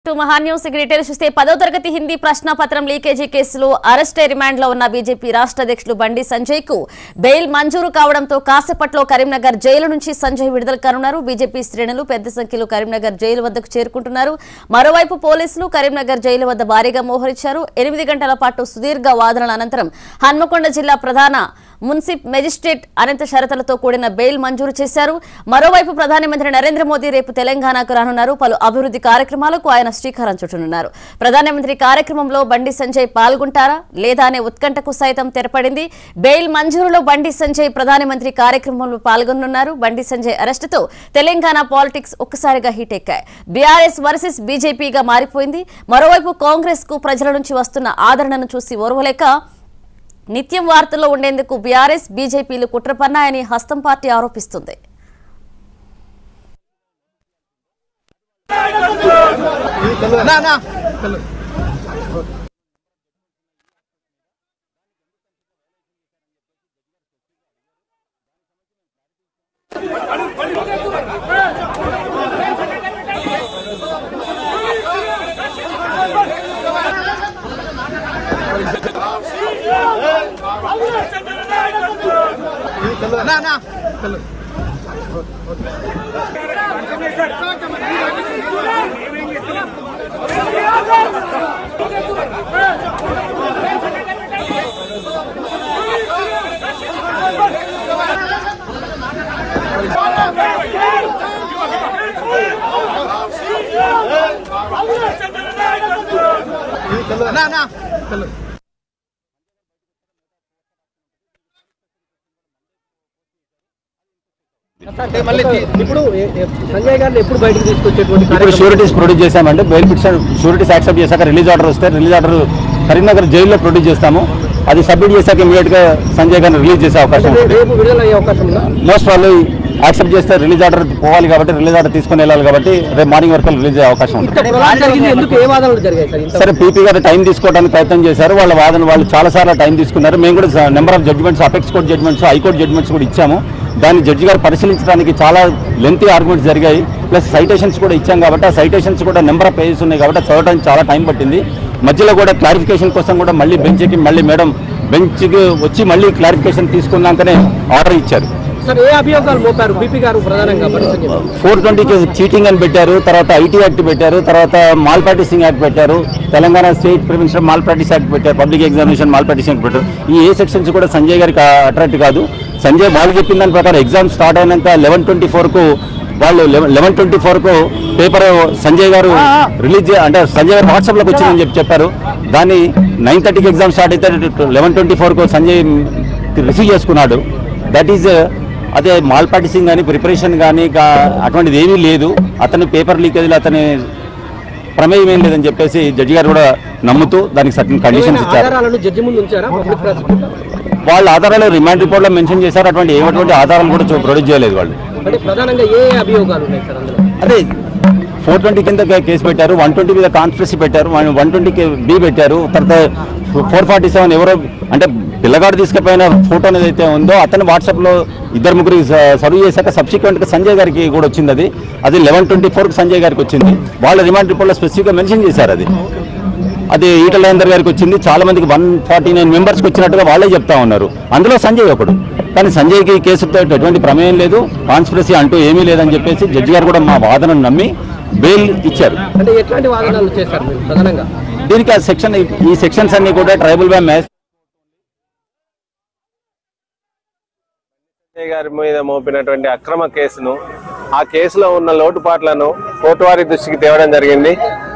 To Maha News secretary చూస్తే పదో తరగతి హిందీ ప్రశ్నపత్రం లీకేజీ కేసులో అరెస్టే రిమాండ్ లో ఉన్న బీజేపీ రాష్ట్ర అధ్యక్షులు బండి సంజయ్ కు బెయిల్ మంజూరు కావడంతో కాసేపట్లో కరీంనగర్ జైలు నుంచి సంజయ్ విడుదల కానున్నారు బీజేపీ శ్రేణులు పెద్ద సంఖ్యలో కరీంనగర్ జైలు వద్దకు చేరుకుంటున్నారు మరోవైపు పోలీసులు కరీంనగర్ జైలు వద్ద భారీగా మోహరించారు ఎనిమిది గంటల పాటు సుదీర్ఘ వాదనల అనంతరం హన్మకొండ జిల్లా ప్రధాన మున్సిప్ మెజిస్ట్రేట్ అనంత షరతులతో కూడిన బెయిల్ మంజూరు చేశారు మరోవైపు ప్రధానమంత్రి నరేంద్ర మోదీ రేపు తెలంగాణకు రానున్నారు పలు అభివృద్ధి కార్యక్రమాలకు ఆయన శ్రీకారం చుట్టనున్నారు ప్రధానమంత్రి కార్యక్రమంలో బండి సంజయ్ పాల్గొంటారా లేదా అనే ఉత్కంఠకు సైతం తెరపడింది బెయిల్ మంజూరులో బండి సంజయ్ ప్రధానమంత్రి కార్యక్రమంలో పాల్గొనున్నారు బండి సంజయ్ అరెస్టుతో తెలంగాణ పాలిటిక్స్ ఒక్కసారిగా హీట్ ఎక్కాయి బీఆర్ఎస్ వర్సెస్ బీజేపీగా మారిపోయింది మరోవైపు కాంగ్రెస్ కు ప్రజల నుంచి వస్తున్న ఆదరణను చూసి ఓర్వలేక నిత్యం వార్తల్లో ఉండేందుకు బీఆర్ఎస్ బీజేపీలు కుట్ర పన్నాయని హస్తం పార్టీ ఆరోపిస్తుంది నా నా నా నా నా నా మళ్ళీ తీ- ఇప్పుడు ఏ- ఏ- సంజయ్ గారిని ఎప్పుడు బయటకు తీసుకొచ్చేటువంటి ఇప్పుడు కార్యక్రమం? షూరిటీస్ ప్రొడ్యూస్ చేశామంటే బెయిల్ పిటిషన్ షూరిటీస్ యాక్సెప్ట్ చేశాక రిలీజ్ ఆర్డర్ వస్తే రిలీజ్ ఆర్డర్ కరీంనగర్ జైల్లో ప్రొడ్యూస్ చేస్తాము అది సబ్మిట్ చేశాక ఇమీడియట్ గా సంజయ్ గారిని రిలీజ్ చేసే అవకాశం అంటే ఉంటుంది రేపు విడుదల అయ్యే అవకాశం ఉందా మోస్ట్ వాళ్ళు యాక్సెప్ట్ చేస్తే రిలీజ్ ఆర్డర్ పోవాలి కాబట్టి రిలీజ్ ఆర్డర్ తీసుకొని వెళ్ళాలి కాబట్టి రేపు మార్నింగ్ వరకు రిలీజ్ అయ్యే అవకాశం ఉంటుంది ఇక్కడ ప్రమాదం జరిగింది ఎందుకు ఏ వాదనలు జరిగాయి సార్ ఇంత సరే పీపీ గారు టైం తీసుకోవడానికి ప్రయత్నం చేశారు వాళ్ళ వాదన వాళ్ళు చాలా సార్లు టైం తీసుకున్నారు మేము కూడా number of judgements apex court judgements high court judgements కూడా ఇచ్చాము దాన్ని జడ్జి గారు పరిశీలించడానికి చాలా లెంతీ ఆర్గ్యుమెంట్స్ జరిగాయి ప్లస్ సైటేషన్స్ కూడా ఇచ్చాం కాబట్టి ఆ సైటేషన్స్ కూడా నెంబర్ ఆఫ్ పేజెస్ ఉన్నాయి కాబట్టి చదవడానికి చాలా టైం పట్టింది మధ్యలో కూడా క్లారిఫికేషన్ కోసం కూడా మళ్ళీ బెంచ్కి మళ్ళీ మేడం బెంచ్కి వచ్చి మళ్ళీ క్లారిఫికేషన్ తీసుకున్నాకనే ఆర్డర్ ఇచ్చారు సార్ ఏ అభియోగాలు మోపారు పీపీ గారు ప్రధానంగా బండి సంజయ్ గారు? ఫోర్ ట్వంటీకి చీటింగ్ అని పెట్టారు తర్వాత ఐటీ యాక్ట్ పెట్టారు తర్వాత మాల్ ప్రాక్టీసింగ్ యాక్ట్ పెట్టారు Telangana state prevention malpractice act పెట్టారు public examination malpracticing act పెట్టారు ఈ ఏ సెక్షన్స్ కూడా సంజయ్ గారికి అట్రాక్ట్ కాదు సంజయ్ వాళ్ళు చెప్పిన దాని ప్రకారం ఎగ్జామ్ స్టార్ట్ అయినాక లెవెన్ ట్వంటీ ఫోర్కు వాళ్ళు లెవెన్ ట్వంటీ ఫోర్కు పేపర్ సంజయ్ గారు రిలీజ్ చే- అంటే సంజయ్ గారు వాట్సాప్లోకి వచ్చిందని చెప్పి చెప్పారు దాన్ని నైన్ థర్టీకి ఎగ్జామ్ స్టార్ట్ అయితే లెవెన్ ట్వంటీ ఫోర్కు సంజయ్ రిసీవ్ చేసుకున్నాడు దట్ ఈజ్ అదే మాల్ ప్రాక్టీసింగ్ కానీ ప్రిపరేషన్ కానీ అటువంటిది ఏమీ లేదు అతను పేపర్ లీకేజ్లో అతని ప్రమేయం ఏం లేదని చెప్పేసి జడ్జి గారు కూడా నమ్ముతూ దానికి సర్టన్ కండిషన్స్ ఏమైనా ఇచ్చారు ఆధారాలను జడ్జి ముందు ఉంచారా పబ్లిక్ ప్రాసిక్యూటర్ వాళ్ళ ఆధారాలు రిమాండ్ రిపోర్ట్లో మెన్షన్ చేశారు అటువంటి ఏటువంటి ఆధారాలు కూడా చూ- ప్రొడ్యూస్ చేయలేదు వాళ్ళు అంటే ప్రధానంగా ఏ అభియోగాలు ఉన్నాయి సార్ అందులో అదే ఫోర్ ట్వంటీ కింద కే- కేసు పెట్టారు వన్ ట్వంటీ మీద కాన్స్పిరసీ పెట్టారు వన్ ట్వంటీ బి పెట్టారు తర్వాత ఫోర్ ఫార్టీ సెవెన్ ఎవరో అంటే పిల్లగాడు తీసుకుపోయిన ఫోటో అనేది అయితే ఉందో అతను వాట్సాప్లో ఇద్దరు ముగ్గురు సర్వ్ చేశాక సబ్సిక్వెంట్గా సంజయ్ గారికి కూడా వచ్చింది అది అది లెవెన్ ట్వంటీ ఫోర్కి సంజయ్ గారికి వచ్చింది వాళ్ళ రిమాండ్ రిపోర్ట్లో స్పెసిఫిక్గా మెన్షన్ చేశారు అది అది ఈటలేందర్ గారికి వచ్చింది చాలా మందికి వన్ ఫార్టీ నైన్ మెంబర్స్కి వచ్చినట్టుగా వాళ్ళే చెప్తా ఉన్నారు అందులో సంజయ్ ఒకడు కానీ సంజయ్కి ఈ కేసుతో ఎటువంటి ప్రమేయం లేదు కాన్స్పిరసీ అంటూ ఏమీ లేదని చెప్పేసి జడ్జి గారు కూడా మా వాదనను నమ్మి బెయిల్ ఇచ్చారు అంటే ఎట్లాంటి వాదనలు చేశారు మీరు ప్రధానంగా దీనికి ఆ సెక్షన్ ఈ సెక్షన్స్ అన్ని కూడా ట్రైబల్ బై మ్యాచ్ సంజయ్ గారి మీద మోపినటువంటి అక్రమ కేసును ఆ కేసులో ఉన్న లోటుపాట్లను కోర్టు వారి దృష్టికి తేవడం జరిగింది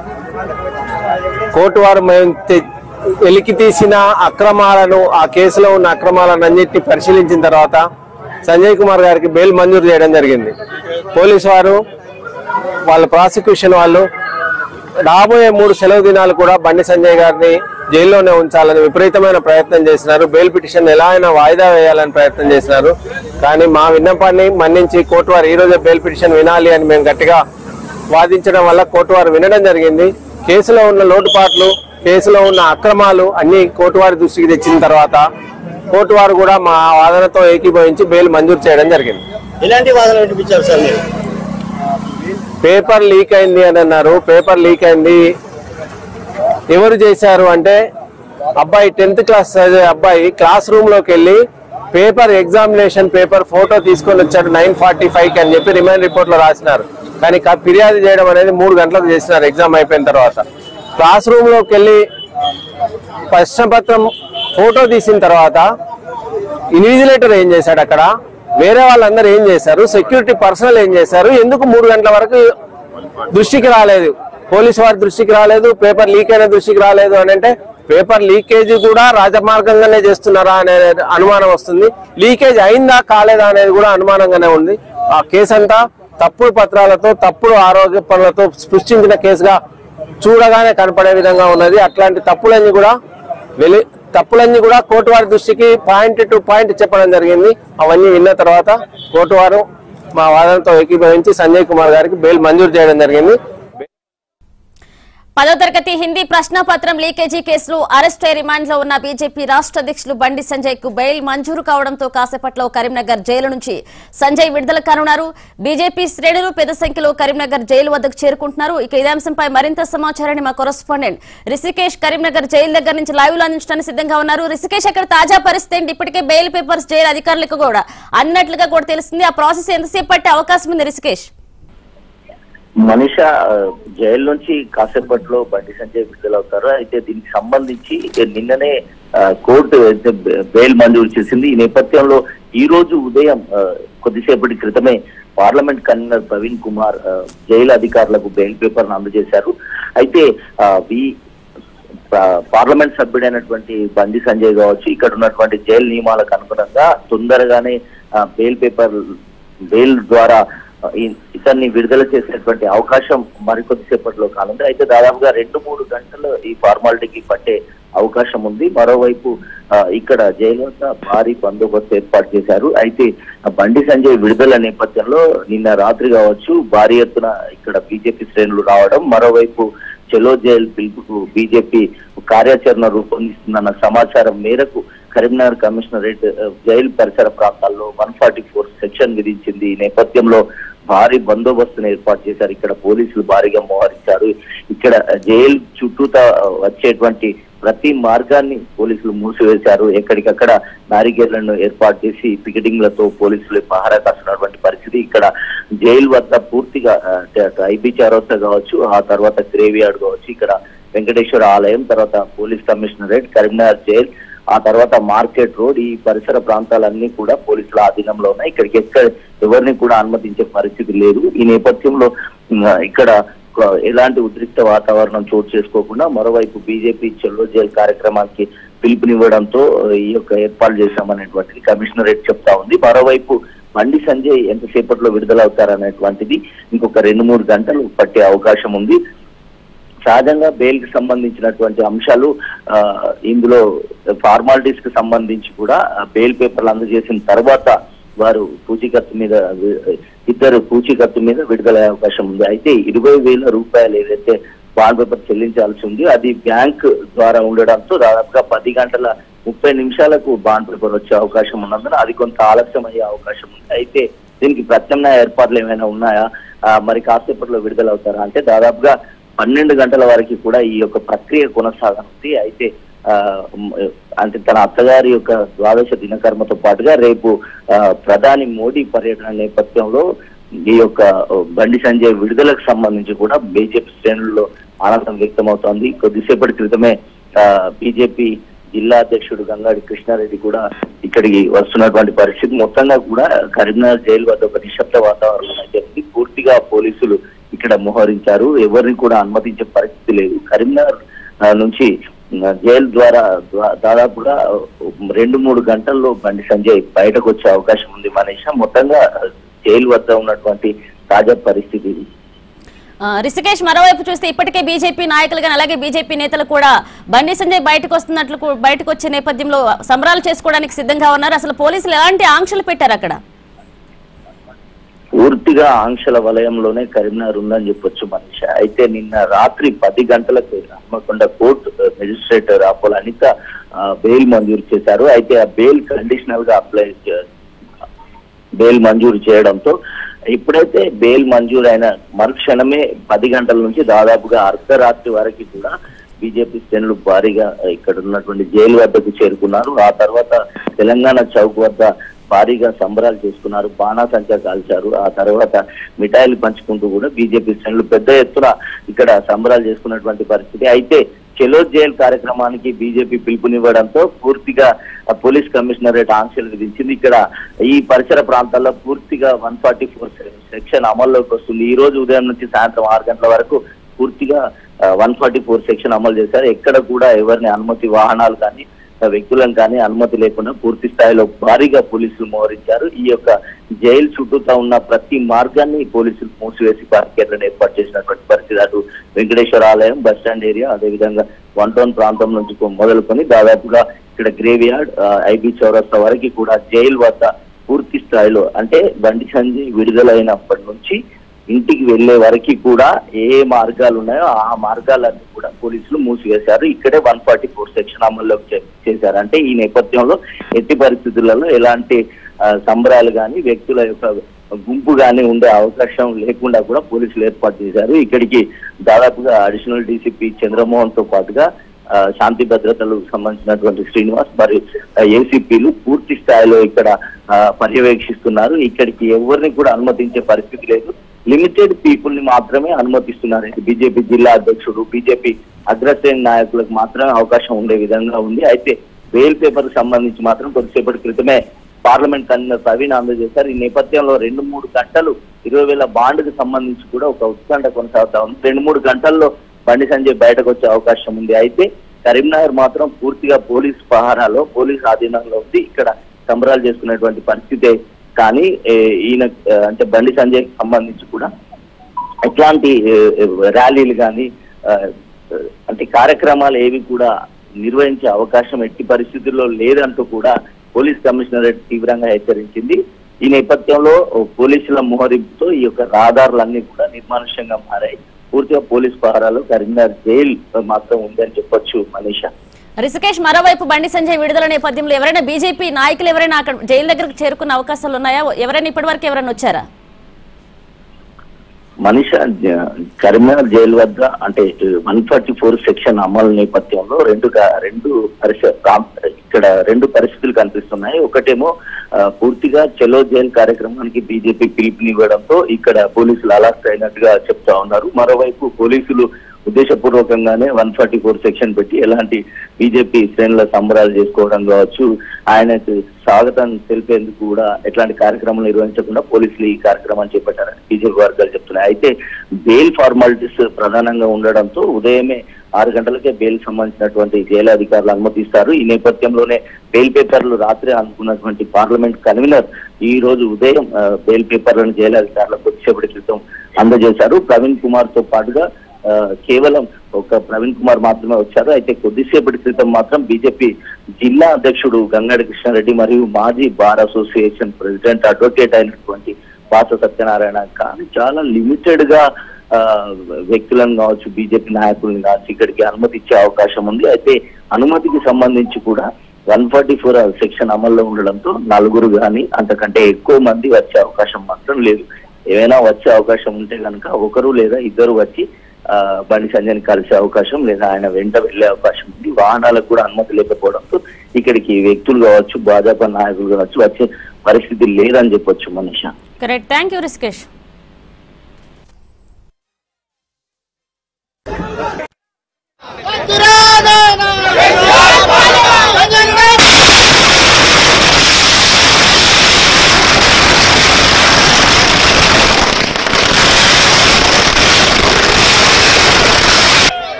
కోర్టు వారు మేము తె- వెలికి తీసిన అక్రమాలను ఆ కేసులో ఉన్న అక్రమాలను అన్నింటినీ పరిశీలించిన తర్వాత సంజయ్ కుమార్ గారికి బెయిల్ మంజూరు చేయడం జరిగింది పోలీసు వారు వాళ్ళ ప్రాసిక్యూషన్ వాళ్ళు రాబోయే మూడు సెలవు దినాలు కూడా బండి సంజయ్ గారిని జైల్లోనే ఉంచాలని విపరీతమైన ప్రయత్నం చేసినారు బెయిల్ పిటిషన్ ఎలా అయినా వాయిదా వేయాలని ప్రయత్నం చేసినారు కానీ మా విన్నపాన్ని మన్నించి కోర్టు వారు ఈ రోజే బెయిల్ పిటిషన్ వినాలి అని మేము గట్టిగా వాదించడం వల్ల కోర్టు వారు వినడం జరిగింది కేసులో ఉన్న లోటుపాట్లు కేసులో ఉన్న అక్రమాలు అన్ని కోర్టు వారి దృష్టికి తెచ్చిన తర్వాత కోర్టు వారు కూడా మా వాదనతో ఏకీభవించి బెయిల్ మంజూరు చేయడం జరిగింది ఎలాంటి వాదనలు వినిపించారు సార్ మీరు పేపర్ లీక్ అయింది అని అన్నారు పేపర్ లీక్ అయింది ఎవరు చేశారు అంటే అబ్బాయి టెన్త్ క్లాస్ చదివే అబ్బాయి క్లాస్ రూమ్ లోకి వెళ్ళి పేపర్ ఎగ్జామినేషన్ పేపర్ ఫోటో తీసుకొని వచ్చాడు నైన్ ఫార్టీ ఫైవ్ కి అని చెప్పి రిమైండ్ రిపోర్ట్ లో రాసినారు కానీ క- ఫిర్యాదు చేయడం అనేది మూడు గంటలకు చేసినారు ఎగ్జామ్ అయిపోయిన తర్వాత క్లాస్ రూమ్ లోకి వెళ్ళి ప్రశ్నపత్రం ఫోటో తీసిన తర్వాత ఇన్విజిలేటర్ ఏం చేశాడు అక్కడ వేరే వాళ్ళందరూ ఏం చేశారు సెక్యూరిటీ పర్సనల్ ఏం చేశారు ఎందుకు మూడు గంటల వరకు దృష్టికి రాలేదు పోలీసు వారి దృష్టికి రాలేదు పేపర్ లీక్ అయిన దృష్టికి రాలేదు అని అంటే పేపర్ లీకేజ్ కూడా రాజమార్గంగానే చేస్తున్నారా అనే అనుమానం వస్తుంది లీకేజ్ అయిందా కాలేదా అనేది కూడా అనుమానంగానే ఉంది ఆ కేసు అంతా తప్పుడు పత్రాలతో తప్పుడు ఆరోగ్య పనులతో సృష్టించిన కేసుగా చూడగానే కనపడే విధంగా ఉన్నది అట్లాంటి తప్పులన్నీ కూడా వెలి తప్పులన్నీ కూడా కోర్టు వారి దృష్టికి పాయింట్ టు పాయింట్ చెప్పడం జరిగింది అవన్నీ విన్న తర్వాత కోర్టు వారు మా వాదనతో ఏకీభవించి సంజయ్ కుమార్ గారికి బెయిల్ మంజూరు చేయడం జరిగింది పదో తరగతి హిందీ ప్రశ్నపత్రం లీకేజీ కేసులో అరెస్ట్ అయి రిమాండ్ లో ఉన్న బీజేపీ రాష్ట్ర అధ్యక్షులు బండి సంజయ్ కు బెయిల్ మంజూరు కావడంతో కాసేపట్లో కరీంనగర్ జైలు నుంచి సంజయ్ విడుదల కానున్నారు బీజేపీ శ్రేణులు పెద్ద సంఖ్యలో కరీంనగర్ జైలు వద్దకు చేరుకుంటున్నారు ఇక ఇదే అంశంపై మరింత సమాచారాన్ని మా కొరస్పాండెంట్ రిషికేష్ కరీంనగర్ జైలు దగ్గర నుంచి లైవ్ లో అందించడానికి సిద్ధంగా ఉన్నారు రిషికేష్ అక్కడ తాజా పరిస్థితి ఏంటి ఇప్పటికే బెయిల్ పేపర్స్ జైలు అధికారులకు కూడా అన్నట్లుగా కూడా తెలుస్తుంది ఆ ప్రాసెస్ ఎంతసేపు పట్టే అవకాశం ఉంది రిషికేష్ మనిష ఆ, జైలు నుంచి కాసేపట్లో బండి సంజయ్ విడుదలవుతారు అయితే దీనికి సంబంధించి నిన్ననే ఆ, కోర్టు అయితే బె- బెయిల్ మంజూరు చేసింది ఈ నేపథ్యంలో ఈ రోజు ఉదయం ఆ, కొద్దిసేపటి క్రితమే పార్లమెంట్ కన్వీనర్ ప్రవీణ్ కుమార్ ఆ, జైలు అధికారులకు బెయిల్ పేపర్ అందజేశారు అయితే ఆ, ఈ పా- పార్లమెంట్ సభ్యుడైనటువంటి బండి సంజయ్ కావచ్చు ఇక్కడ ఉన్నటువంటి జైలు నియమాలకు అనుగుణంగా తొందరగానే ఆ, బెయిల్ పేపర్ బెయిల్ ద్వారా ఆ, ఈ- ఇతన్ని విడుదల చేసేటువంటి అవకాశం మరికొద్దిసేపట్లో కానుంది అయితే దాదాపుగా రెండు మూడు గంటలు ఈ ఫార్మాలిటీకి పట్టే అవకాశం ఉంది మరోవైపు ఆ, ఇక్కడ జైలు వద్ద భారీ బందోబస్తు ఏర్పాటు చేశారు అయితే ఆ బండి సంజయ్ విడుదల నేపథ్యంలో నిన్న రాత్రి కావచ్చు భారీ ఎత్తున ఇక్కడ బీజేపీ శ్రేణులు రావడం మరోవైపు చెలో జైల్ పిలుపుకు బీజేపీ కార్యాచరణ రూపొందిస్తుందన్న సమాచారం మేరకు కరీంనగర్ కమిషనరేట్ ఆ, జైలు పరిసర ప్రాంతాల్లో వన్ ఫార్టీ ఫోర్ సెక్షన్ విధించింది ఈ నేపథ్యంలో భారీ బందోబస్తును ఏర్పాటు చేశారు ఇక్కడ పోలీసులు భారీగా మోహరించారు ఇక్కడ జైలు చుట్టూతా వచ్చేటువంటి ప్రతి మార్గాన్ని పోలీసులు మూసివేశారు ఎక్కడికక్కడ బ్యారికేడ్లను ఏర్పాటు చేసి పికెటింగ్లతో పోలీసులు పహారా కాస్తున్నటువంటి పరిస్థితి ఇక్కడ జైలు వద్ద పూర్తిగా ఐబీ చౌరస్తా కావచ్చు ఆ తర్వాత గ్రేవ్ యార్డ్ కావచ్చు ఇక్కడ వెంకటేశ్వర ఆలయం తర్వాత పోలీస్ కమిషనరేట్ కరీంనగర్ జైల్ ఆ తర్వాత మార్కెట్ రోడ్ ఈ పరిసర ప్రాంతాలన్నీ కూడా పోలీసుల ఆధీనంలో ఉన్నాయి ఇక్కడికి ఎక్కడ ఎవరిని కూడా అనుమతించే పరిస్థితి లేదు ఈ నేపథ్యంలో ఉమ్, ఇక్కడ ఒక ఎలాంటి ఉద్రిక్త వాతావరణం చోటు చేసుకోకుండా మరోవైపు బీజేపీ చెల్లో జైల్ కార్యక్రమానికి పిలుపునివ్వడంతో ఈ యొక్క ఏర్పాటు చేశామనేటువంటిది కమిషనరేట్ చెప్తా ఉంది మరోవైపు బండి సంజయ్ ఎంతసేపట్లో విడుదలవుతారనేటువంటిది ఇంకొక రెండు మూడు గంటలు పట్టే అవకాశం ఉంది సహజంగా బెయిల్ కి సంబంధించినటువంటి అంశాలు ఆ, ఇందులో ఫార్మాలిటీస్ కి సంబంధించి కూడా ఆ, బెయిల్ పేపర్లు అందజేసిన తర్వాత వారు పూచీకత్తు మీద వి- ఇద్దరు పూచీకత్తు మీద విడుదలయ్యే అవకాశం ఉంది అయితే ఇరవై వేల రూపాయలు ఏదైతే బాండ్ పేపర్ చెల్లించాల్సి ఉంది అది బ్యాంక్ ద్వారా ఉండడంతో దాదాపుగా పది గంటల ముప్పై నిమిషాలకు బాండ్ పేపర్ వచ్చే అవకాశం ఉన్నందున అది కొంత ఆలస్యం అయ్యే అవకాశం ఉంది అయితే దీనికి ప్రత్యామ్నాయ ఏర్పాట్లు ఏమైనా ఉన్నాయా ఆ, మరి కాసేపట్లో విడుదలవుతారా అంటే దాదాపుగా పన్నెండు గంటల వరకు కూడా ఈ యొక్క ప్రక్రియ కొనసాగనుంది అయితే ఆ, మ్, అంటే తన అత్తగారి యొక్క ద్వాదశ దినకర్మతో పాటుగా రేపు ఆ, ప్రధాని మోడీ పర్యటన నేపథ్యంలో ఈ యొక్క బండి సంజయ్ విడుదలకు సంబంధించి కూడా బీజేపీ శ్రేణుల్లో ఆనందం వ్యక్తమవుతోంది కొద్దిసేపటి క్రితమే బీజేపీ జిల్లా అధ్యక్షుడు గంగాడి కృష్ణారెడ్డి కూడా ఇక్కడికి వస్తున్నటువంటి పరిస్థితి మొత్తంగా కూడా కరీంనగర్ జైలు వద్ద ఒక నిశ్శబ్ద వాతావరణం అయితే ఉంది పూర్తిగా పోలీసులు ఇక్కడ మోహరించారు ఎవరిని కూడా అనుమతించే పరిస్థితి లేదు కరీంనగర్ ఆ, నుంచి ఆ, జైలు ద్వారా ద్వా- దాదాపుగా రెండు మూడు గంటల్లో బండి సంజయ్ బయటకు వచ్చే అవకాశం ఉంది మనీష మొత్తంగా ఆ, జైలు వద్ద ఉన్నటువంటి తాజా పరిస్థితి ఇది. ఆ, రిషికేష్ మరోవైపు చూస్తే ఇప్పటికే బీజేపీ నాయకులు కానీ అలాగే బీజేపీ నేతలు కూడా బండి సంజయ్ బయటకు వస్తున్నట్లు కూ- బయటకు వచ్చే నేపథ్యంలో సంబరాలు చేసుకోవడానికి సిద్ధంగా ఉన్నారు అసలు పోలీసులు ఎలాంటి ఆంక్షలు పెట్టారు అక్కడ పూర్తిగా ఆంక్షల వలయంలోనే కరీంనగర్ ఉందని చెప్పొచ్చు మనిషి అయితే నిన్న రాత్రి పది గంటలకు హన్మకొండ కోర్టు మెజిస్ట్రేట్ రాపోల అనిత ఆ, బెయిల్ మంజూరు చేశారు అయితే ఆ బెయిల్ కండిషనల్ గా అప్లై చే- బెయిల్ మంజూరు చేయడంతో ఎప్పుడైతే బెయిల్ మంజూరైన మరుక్షణమే పది గంటల నుంచి దాదాపుగా అర్ధరాత్రి వరకు కూడా బీజేపీ శ్రేణులు భారీగా ఇక్కడ ఉన్నటువంటి జైలు వద్దకు చేరుకున్నారు ఆ తర్వాత తెలంగాణ చౌక్ వద్ద భారీగా సంబరాలు చేసుకున్నారు బాణాసంచా కాల్చారు ఆ తర్వాత మిఠాయిలు పంచుకుంటూ కూడా బీజేపీ శ్రేణులు పెద్ద ఎత్తున ఇక్కడ సంబరాలు చేసుకున్నటువంటి పరిస్థితి అయితే చెలో జైల్ కార్యక్రమానికి బీజేపీ పిలుపునివ్వడంతో పూర్తిగా ఆ, పోలీస్ కమిషనరేట్ ఆంక్షలు విధించింది ఇక్కడ ఈ పరిసర ప్రాంతాల్లో పూర్తిగా వన్ ఫార్టీ ఫోర్ సెక్షన్ అమల్లోకి వస్తుంది ఈ రోజు ఉదయం నుంచి సాయంత్రం ఆరు గంటల వరకు పూర్తిగా వన్ ఫార్టీ ఫోర్ సెక్షన్ అమలు చేశారు ఎక్కడ కూడా ఎవరిని అనుమతి వాహనాలు కానీ ఆ, వ్యక్తులను కానీ అనుమతి లేకుండా పూర్తి స్థాయిలో భారీగా పోలీసులు మోహరించారు ఈ యొక్క జైలు చుట్టూతా ఉన్న ప్రతి మార్గాన్ని పోలీసులు మూసివేసి బారికేడ్లను ఏర్పాటు చేసినటువంటి పరిస్థితి అటు వెంకటేశ్వర ఆలయం బస్ స్టాండ్ ఏరియా అదేవిధంగా వన్ టౌన్ ప్రాంతం నుంచి కొ- మొదలుకొని దాదాపుగా ఇక్కడ గ్రేవ్ యార్డ్ ఐబీ చౌరస్తా వరకు కూడా జైలు వద్ద పూర్తి స్థాయిలో అంటే బండి సంజయ్ విడుదలైనప్పటి నుంచి ఇంటికి వెళ్లే వరకు కూడా ఏ ఏ మార్గాలు ఉన్నాయో ఆ మార్గాలన్నీ కూడా పోలీసులు మూసివేశారు ఇక్కడే వన్ ఫార్టీ ఫోర్ సెక్షన్ అమల్లోకి చే- చేశారు అంటే ఈ నేపథ్యంలో ఎట్టి పరిస్థితులలో ఎలాంటి ఆ, సంబరాలు కానీ వ్యక్తుల యొక్క గుంపు కానీ ఉండే అవకాశం లేకుండా కూడా పోలీసులు ఏర్పాటు చేశారు ఇక్కడికి దాదాపుగా అడిషనల్ డీసీపీ చంద్రమోహన్ తో పాటుగా ఆ, శాంతి భద్రతలకు సంబంధించినటువంటి శ్రీనివాస్ మరియు ఏసీపీలు పూర్తి స్థాయిలో ఇక్కడ ఆ, పర్యవేక్షిస్తున్నారు ఇక్కడికి ఎవరిని కూడా అనుమతించే పరిస్థితి లేదు లిమిటెడ్ పీపుల్ ని మాత్రమే అనుమతిస్తున్నారు బీజేపీ జిల్లా అధ్యక్షుడు బీజేపీ అగ్రశ్రేణి నాయకులకు మాత్రమే అవకాశం ఉండే విధంగా ఉంది అయితే బెయిల్ పేపర్ సంబంధించి మాత్రం కొద్దిసేపటి క్రితమే పార్లమెంట్ కన్వీనర్ ప్రవీణ్ అందజేశారు ఈ నేపథ్యంలో రెండు మూడు గంటలు ఇరవై వేల బాండ్కి సంబంధించి కూడా ఒక ఉత్కంఠ కొనసాగుతా ఉంది రెండు మూడు గంటల్లో బండి సంజయ్ బయటకు వచ్చే అవకాశం ఉంది అయితే కరీంనగర్ మాత్రం పూర్తిగా పోలీస్ పహారాలో పోలీస్ ఆధీనంలో ఉంది ఇక్కడ సంబరాలు చేసుకునేటువంటి పరిస్థితే కానీ ఏ, ఈయన ఆ, అంటే బండి సంజయ్ సంబంధించి కూడా ఎట్లాంటి ఏ, ఏ, ర్యాలీలు కానీ అంటే కార్యక్రమాలు ఏవి కూడా నిర్వహించే అవకాశం ఎట్టి పరిస్థితుల్లో లేదంటూ కూడా పోలీస్ కమిషనరేట్ తీవ్రంగా హెచ్చరించింది ఈ నేపథ్యంలో పోలీసుల మోహరింపుతో ఈ యొక్క రహదారులన్నీ కూడా నిర్మానుష్యంగా మారాయి పూర్తిగా పోలీస్ పహారాలో కరీంనగర్ జైల్ మాత్రం ఉందని చెప్పొచ్చు మనీషా రిషికేష్ మరోవైపు బండి సంజయ్ విడుదల నేపథ్యంలో ఎవరైనా బీజేపీ నాయకులు ఎవరైనా అక్కడ జైలు దగ్గరకు చేరుకున్న అవకాశాలు ఉన్నాయా ఎవరైనా ఇప్పటివరకు ఎవరైనా వచ్చారా మనిష జ- కరీంనగర్ జైలు వద్ద అంటే వన్ ఫార్టీ ఫోర్ సెక్షన్ అమలు నేపథ్యంలో రెండు కా- రెండు పరిస్థితి ఇక్కడ రెండు పరిస్థితులు కనిపిస్తున్నాయి ఒకటేమో ఆ, పూర్తిగా చెలో జైల్ కార్యక్రమానికి బీజేపీ పిలుపునివ్వడంతో ఇక్కడ పోలీసులు అలర్ట్ అయినట్టుగా చెప్తా ఉన్నారు మరోవైపు పోలీసులు ఉద్దేశపూర్వకంగానే వన్ ఫార్టీ ఫోర్ సెక్షన్ పెట్టి ఎలాంటి బీజేపీ శ్రేణుల సంబరాలు చేసుకోవడం కావచ్చు ఆయనకు స్వాగతం తెలిపేందుకు కూడా ఎట్లాంటి కార్యక్రమాలు నిర్వహించకుండా పోలీసులు ఈ కార్యక్రమాన్ని చేపట్టారని బీజేపీ వర్గాలు చెప్తున్నాయి అయితే బెయిల్ ఫార్మాలిటీస్ ప్రధానంగా ఉండడంతో ఉదయమే ఆరు గంటలకే బెయిల్ సంబంధించినటువంటి జైలు అధికారులు అనుమతిస్తారు ఈ నేపథ్యంలోనే బెయిల్ పేపర్లు రాత్రి అనుకున్నటువంటి పార్లమెంట్ కన్వీనర్ ఈ రోజు ఉదయం ఆ, బెయిల్ పేపర్లను జైలు అధికారులకు కొద్దిసేపటి క్రితం అందజేశారు ప్రవీణ్ కుమార్ తో పాటుగా ఆ, కేవలం ఒక ప్రవీణ్ కుమార్ మాత్రమే వచ్చారు అయితే కొద్దిసేపటి క్రితం మాత్రం బీజేపీ జిల్లా అధ్యక్షుడు గంగాడి కృష్ణారెడ్డి మరియు మాజీ బార్ అసోసియేషన్ ప్రెసిడెంట్ అడ్వకేట్ అయినటువంటి పాత సత్యనారాయణ కానీ చాలా లిమిటెడ్ గా ఆ, వ్యక్తులను కావచ్చు బీజేపీ నాయకులను కావచ్చు ఇక్కడికి అనుమతి ఇచ్చే అవకాశం ఉంది అయితే అనుమతికి సంబంధించి కూడా వన్ ఫార్టీ ఫోర్ సెక్షన్ అమల్లో ఉండడంతో నలుగురు కానీ అంతకంటే ఎక్కువ మంది వచ్చే అవకాశం మాత్రం లేదు ఏమైనా వచ్చే అవకాశం ఉంటే కనుక ఒకరు లేదా ఇద్దరు వచ్చి ఆ, బండి సంజయ్ని కలిసే అవకాశం లేదా ఆయన వెంట వెళ్లే అవకాశం ఉంది వాహనాలకు కూడా అనుమతి లేకపోవడంతో ఇక్కడికి వ్యక్తులు కావచ్చు భాజపా నాయకులు కావచ్చు వచ్చే పరిస్థితి లేదని చెప్పొచ్చు Manisha correct thank you Rishikesh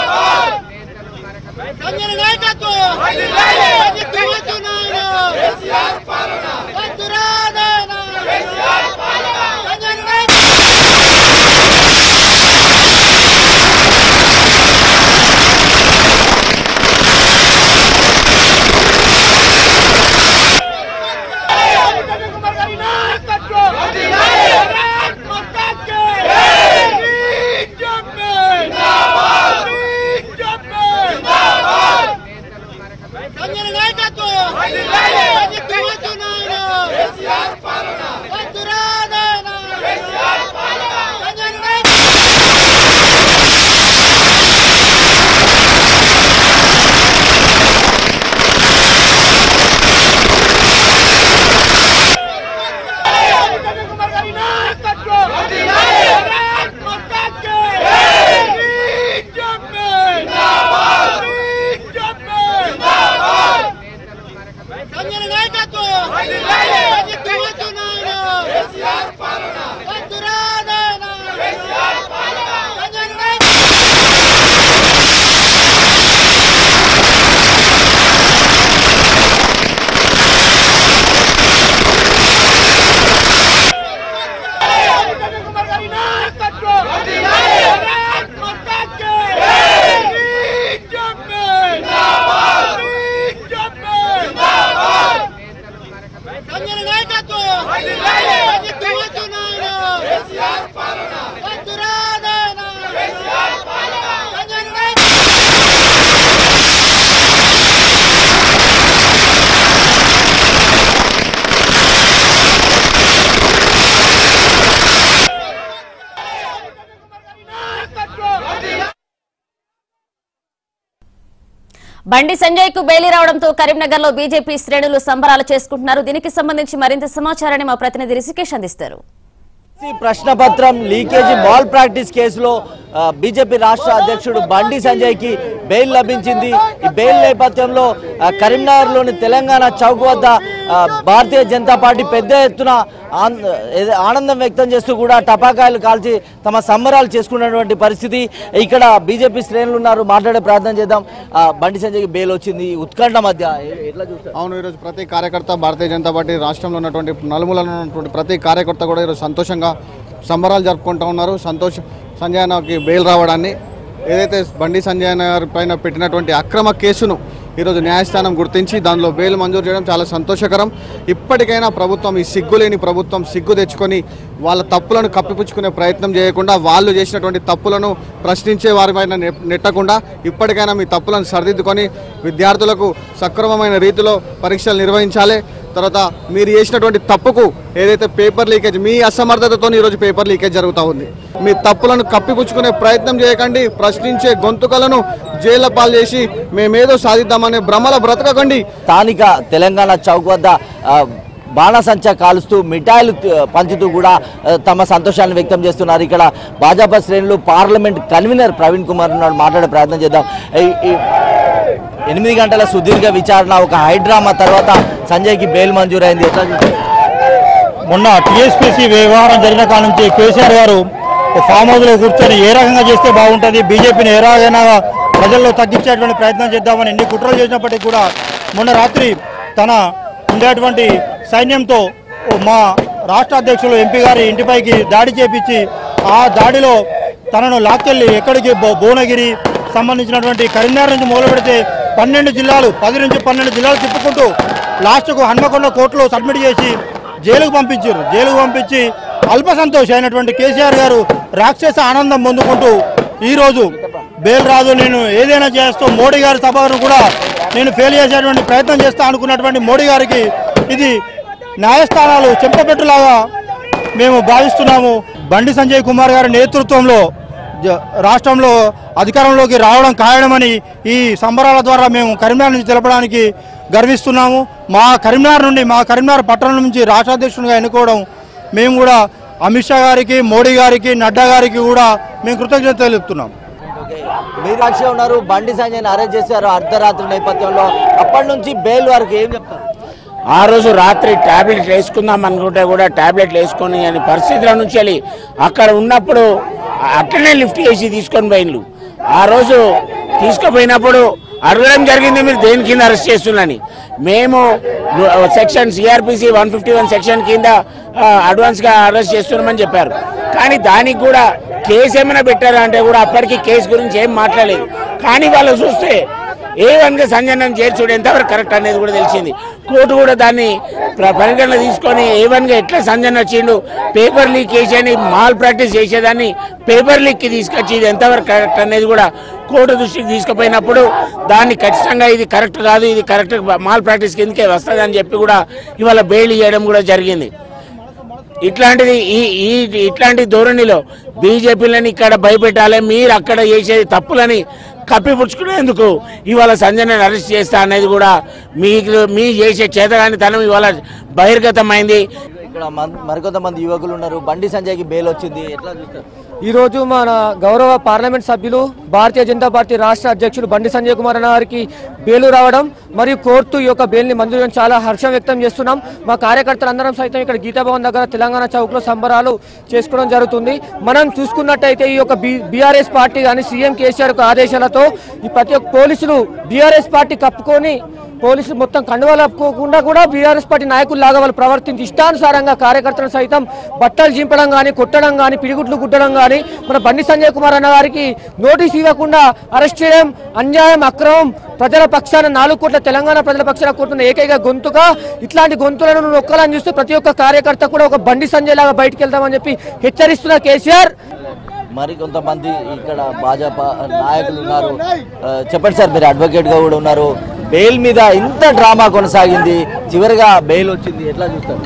నాయకత్వం బండి సంజయ్ కు బెయిలీ రావడంతో కరీంనగర్ లో బీజేపీ శ్రేణులు సంబరాలు చేసుకుంటున్నారు దీనికి సంబంధించి మరింత సమాచారాన్ని మా ప్రతినిధి రిషికేష్ అందిస్తారు ఈ ప్రశ్నపత్రం లీకేజీ బాల్ ప్రాక్టీస్ కేసులో ఆ, బీజేపీ రాష్ట్ర అధ్యక్షుడు బండి సంజయ్ కి బెయిల్ లభించింది ఈ బెయిల్ నేపథ్యంలో ఆ, కరీంనగర్లోని తెలంగాణ చౌక్ వద్ద ఆ, భారతీయ జనతా పార్టీ పెద్ద ఎత్తున ఆన్- ఏదో ఆనందం వ్యక్తం చేస్తూ కూడా టపాకాయలు కాల్చి తమ సంబరాలు చేసుకున్నటువంటి పరిస్థితి ఇక్కడ బీజేపీ శ్రేణులు ఉన్నారు మాట్లాడే ప్రయత్నం చేద్దాం ఆ, బండి సంజయ్కి బెయిల్ వచ్చింది ఈ ఉత్కంఠ మధ్య ఎ- ఎట్లా చూస్తారు అవును ఈరోజు ప్రతి కార్యకర్త భారతీయ జనతా పార్టీ రాష్ట్రంలో ఉన్నటువంటి నలుమూలలో ఉన్నటువంటి ప్రతి కార్యకర్త కూడా ఈరోజు సంతోషంగా సంబరాలు జరుపుకుంటూ ఉన్నారు సంతోషం సంజయ్ అన్నకి బెయిల్ రావడాన్ని ఏదైతే బండి సంజయ్ అన్న గారి పైన పెట్టినటువంటి అక్రమ కేసును ఈరోజు న్యాయస్థానం గుర్తించి దానిలో బెయిల్ మంజూరు చేయడం చాలా సంతోషకరం ఇప్పటికైనా ప్రభుత్వం ఈ సిగ్గులేని ప్రభుత్వం సిగ్గు తెచ్చుకొని వాళ్ళ తప్పులను కప్పిపుచ్చుకునే ప్రయత్నం చేయకుండా వాళ్ళు చేసినటువంటి తప్పులను ప్రశ్నించే వారి పైన నె- నెట్టకుండా ఇప్పటికైనా మీ తప్పులను సరిదిద్దుకొని విద్యార్థులకు సక్రమమైన రీతిలో పరీక్షలు నిర్వహించాలి తర్వాత మీరు చేసినటువంటి తప్పుకు ఏదైతే పేపర్ లీకేజ్ మీ అసమర్థతతో ఈరోజు పేపర్ లీకేజ్ జరుగుతూ ఉంది మీ తప్పులను కప్పిపుచ్చుకునే ప్రయత్నం చేయకండి ప్రశ్నించే గొంతుకలను జైళ్ళ పాలు చేసి మేమేదో సాధిద్దామనే భ్రమల బ్రతకకండి స్థానిక తెలంగాణ చౌక్ వద్ద ఆ, బాణసంచా కాలుస్తూ మిఠాయిలు త- పంచుతూ కూడా ఆ, తమ సంతోషాన్ని వ్యక్తం చేస్తున్నారు ఇక్కడ భాజపా శ్రేణులు పార్లమెంట్ కన్వీనర్ ప్రవీణ్ కుమార్ ఉన్నాడు మాట్లాడే ప్రయత్నం చేద్దాం ఈ- ఈ ఎనిమిది గంటల సుదీర్ఘ విచారణ ఒక హైడ్రామా తర్వాత సంజయ్కి బెయిల్ మంజూరైంది ఎట్లా చూస్తారు? మొన్న టీఎస్పీసీ వ్యవహారం జరిగిన కాడ నుంచి కేసీఆర్ గారు ఒక ఫామ్ హౌస్లో కూర్చొని ఏ రకంగా చేస్తే బాగుంటుంది బీజేపీని ఏ రకంగా ప్రజల్లో తగ్గించేటువంటి ప్రయత్నం చేద్దామని ఎన్ని కుట్రలు చేసినప్పటికీ కూడా మొన్న రాత్రి తన ఉండేటువంటి సైన్యంతో ఓ మా రాష్ట్ర అధ్యక్షులు ఎంపీ గారి ఇంటిపైకి దాడి చేపించి ఆ దాడిలో తనను లాక్కెళ్ళి ఎక్కడికి భు- భువనగిరి సంబంధించినటువంటి కరీంనగర్ నుంచి మొదలు పెడితే పన్నెండు జిల్లాలు పది నుంచి పన్నెండు జిల్లాలు తిప్పుకుంటూ లాస్ట్కు హన్మకొండ కోర్టులో సబ్మిట్ చేసి జైలుకు పంపించారు జైలుకు పంపించి అల్ప సంతోష్ అయినటువంటి కేసీఆర్ గారు రాక్షస ఆనందం పొందుకుంటూ ఈరోజు బెయిల్ రాదు నేను ఏదైనా చేస్తూ మోడీ గారి సభను కూడా నేను ఫెయిల్ చేసేటువంటి ప్రయత్నం చేస్తా అనుకున్నటువంటి మోడీ గారికి ఇది న్యాయస్థానాలు చెంపపెట్టులాగా మేము భావిస్తున్నాము బండి సంజయ్ కుమార్ గారి నేతృత్వంలో జ- రాష్ట్రంలో అధికారంలోకి రావడం ఖాయమని ఈ సంబరాల ద్వారా మేము కరీంనగర్ నుంచి తెలపడానికి గర్విస్తున్నాము మా కరీంనగర్ నుండి మా కరీంనగర్ పట్టణం నుంచి రాష్ట్ర అధ్యక్షునిగా ఎన్నుకోవడం మేము కూడా అమిత్ షా గారికి మోడీ గారికి నడ్డా గారికి కూడా మేము కృతజ్ఞత తెలుపుతున్నాం మీనాక్షి ఉన్నారు బండి సంజయ్ని అరెస్ట్ చేశారు అర్ధరాత్రి నేపథ్యంలో అప్పటి నుంచి బెయిల్ వరకు ఏం చెప్తారు ఆ రోజు రాత్రి టాబ్లెట్ వేసుకుందాం అనుకుంటే కూడా టాబ్లెట్లు వేసుకొని అని పరిస్థితుల నుంచి వెళ్ళి అక్కడ ఉన్నప్పుడు అట్లనే లిఫ్ట్ చేసి తీసుకొని పోయిన్లు ఆ రోజు తీసుకుపోయినప్పుడు అడగడం జరిగింది మీరు దేని కింద అరెస్ట్ చేస్తున్నారని మేము section CrPC one fifty one section కింద ఆ, అడ్వాన్స్గా అరెస్ట్ చేస్తున్నామని చెప్పారు కానీ దానికి కూడా కేసు ఏమైనా పెట్టారా అంటే కూడా అప్పటికి కేసు గురించి ఏం మాట్లాడలేదు కానీ వాళ్ళు చూస్తే ఏ వన్గా సంజయ్ చేర్చుడు ఎంతవరకు కరెక్ట్ అనేది కూడా తెలిసింది కోర్టు కూడా దాన్ని ప్ర- పరిగణన తీసుకొని ఏ వన్గా ఎట్లా సంజయ్ వచ్చిండు పేపర్ లీక్ చేసేని మాల్ ప్రాక్టీస్ చేసేదాన్ని పేపర్ లీక్కి తీసుకొచ్చి ఇది ఎంతవరకు కరెక్ట్ అనేది కూడా కోర్టు దృష్టికి తీసుకుపోయినప్పుడు దాన్ని ఖచ్చితంగా ఇది కరెక్ట్ కాదు ఇది కరెక్ట్ మాల్ ప్రాక్టీస్ కిందకే వస్తుంది అని చెప్పి కూడా ఇవాళ బెయిల్ ఇవ్వడం కూడా జరిగింది ఇట్లాంటిది ఈ ఈ ఇట్లాంటి ధోరణిలో బీజేపీలని ఇక్కడ భయపెట్టాలి మీరు అక్కడ చేసేది తప్పులని కప్పిపుచ్చుకునేందుకు ఇవాళ సంజయ్ని అరెస్ట్ చేస్తా అనేది కూడా మీకు మీ చేసే చేతగానితనం ఇవాళ బహిర్గతమైంది ఇక్కడ మన్- మరికొంతమంది యువకులు ఉన్నారు బండి సంజయ్కి బెయిల్ వచ్చింది ఎట్లా చూస్తారు ఈరోజు మన గౌరవ పార్లమెంట్ సభ్యులు భారతీయ జనతా పార్టీ రాష్ట్ర అధ్యక్షుడు బండి సంజయ్ కుమార్ అన్న గారికి బెయిలు రావడం మరియు కోర్టు ఈ యొక్క బెయిల్ని మంజూరు చేయడం చాలా హర్షం వ్యక్తం చేస్తున్నాం మా కార్యకర్తలందరం సైతం ఇక్కడ గీతాభవన్ దగ్గర తెలంగాణ చౌక్లో సంబరాలు చేసుకోవడం జరుగుతుంది మనం చూసుకున్నట్టయితే ఈ యొక్క బీఆర్ఎస్ పార్టీ కానీ సీఎం కేసీఆర్ యొక్క ఆదేశాలతో ఈ ప్రతి ఒక్క పోలీసులు బీఆర్ఎస్ పార్టీ కప్పుకొని పోలీసులు మొత్తం కండువాలు కప్పుకోకుండా కూడా బీఆర్ఎస్ పార్టీ నాయకులు లాగా వాళ్ళు ప్రవర్తించి ఇష్టానుసారంగా కార్యకర్తలను సైతం బట్టలు చింపడం కానీ కొట్టడం కానీ పిడిగుట్లు గుట్టడం కానీ మన బండి సంజయ్ కుమార్ అన్న గారికి నోటీస్ ఇవ్వకుండా అరెస్ట్ చేయడం అన్యాయం అక్రమం ప్రజల పక్షాన నాలుగు కోట్ల తెలంగాణ ప్రజల పక్షాన కోరుతున్న ఏకైక గొంతుగా ఇట్లాంటి గొంతులను నొక్కాలని చూస్తే ప్రతి ఒక్క కార్యకర్త కూడా ఒక బండి సంజయ్ లాగా బయటికి వెళ్తామని చెప్పి హెచ్చరిస్తున్న కేసీఆర్ మరి కొంతమంది ఇక్కడ భాజపా నాయకులు ఉన్నారు ఆ, చెప్పండి సార్ మీరు అడ్వకేట్ గా కూడా ఉన్నారు బెయిల్ మీద ఇంత డ్రామా కొనసాగింది చివరిగా బెయిల్ వచ్చింది ఎట్లా చూస్తారు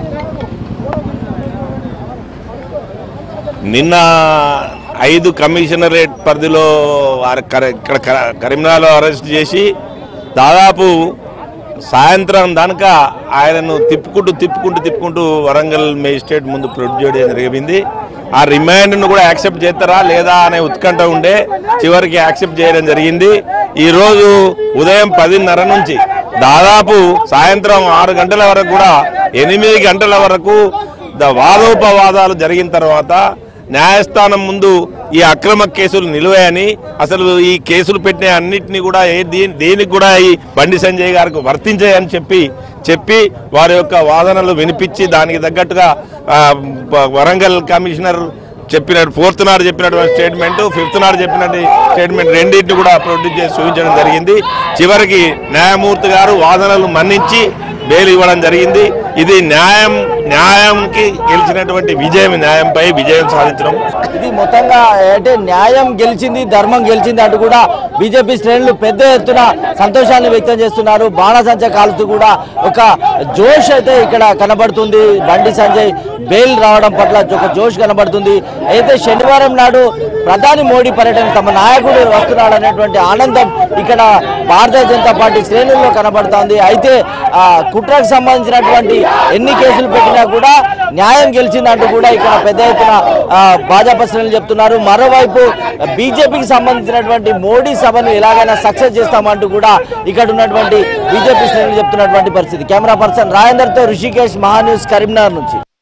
నిన్న ఐదు కమిషనరేట్ పరిధిలో వారి కర- ఇక్కడ కర- కరీంనగర్లో అరెస్ట్ చేసి దాదాపు సాయంత్రం దానిక ఆయనను తిప్పుకుంటూ తిప్పుకుంటూ తిప్పుకుంటూ వరంగల్ మేజిస్ట్రేట్ ముందు ప్రొడ్యూస్ చేయడం జరిగింది ఆ రిమాండ్ను కూడా యాక్సెప్ట్ చేస్తారా లేదా అనే ఉత్కంఠ ఉండే చివరికి యాక్సెప్ట్ చేయడం జరిగింది ఈరోజు ఉదయం పదిన్నర నుంచి దాదాపు సాయంత్రం ఆరు గంటల వరకు కూడా ఎనిమిది గంటల వరకు ద వాదోపవాదాలు జరిగిన తర్వాత న్యాయస్థానం ముందు ఈ అక్రమ కేసులు నిలువాయని అసలు ఈ కేసులు పెట్టిన అన్నిటినీ కూడా ఏ దీ- దేనికి కూడా ఈ బండి సంజయ్ గారికి వర్తించాయని చెప్పి చెప్పి వారి యొక్క వాదనలు వినిపించి దానికి తగ్గట్టుగా ఆ, బ- వరంగల్ కమిషనర్ చెప్పినట్టు ఫోర్త్ నాడు చెప్పినటువంటి స్టేట్మెంట్ ఫిఫ్త్ నాడు చెప్పినట్టు స్టేట్మెంట్ రెండింటిని కూడా ప్రొడ్యూస్ చేసి చూపించడం జరిగింది చివరికి న్యాయమూర్తి గారు వాదనలు మన్నించి బెయిల్ ఇవ్వడం జరిగింది ఇది న్యాయం న్యాయంకి గెలిచినటువంటి విజయం న్యాయంపై విజయం సాధించడం ఇది మొత్తంగా అంటే న్యాయం గెలిచింది ధర్మం గెలిచింది అంటూ కూడా బీజేపీ శ్రేణులు పెద్ద ఎత్తున సంతోషాన్ని వ్యక్తం చేస్తున్నారు బాణసంచ కాలుతూ కూడా ఒక జోష్ అయితే ఇక్కడ కనబడుతుంది బండి సంజయ్ బెయిల్ రావడం పట్ల ఒక జోష్ కనబడుతుంది అయితే శనివారం నాడు ప్రధాని మోడీ పర్యటన తమ నాయకుడు వస్తున్నాడు అనేటువంటి ఆనందం ఇక్కడ భారతీయ జనతా పార్టీ శ్రేణుల్లో కనబడుతోంది అయితే ఆ, కుట్రకు సంబంధించినటువంటి ఎన్ని కేసులు పెట్టినా కూడా న్యాయం గెలిచిందంటూ కూడా ఇక్కడ పెద్ద ఎత్తున ఆ, భాజపా శ్రేణులు చెప్తున్నారు మరోవైపు బీజేపీకి సంబంధించినటువంటి మోడీ సభను ఎలాగైనా సక్సెస్ చేస్తామంటూ కూడా ఇక్కడ ఉన్నటువంటి బీజేపీ శ్రేణులు చెప్తున్నటువంటి పరిస్థితి కెమెరా పర్సన్ రాజేందర్తో ఋషికేష్ మహాన్యూస్ కరీంనగర్ నుంచి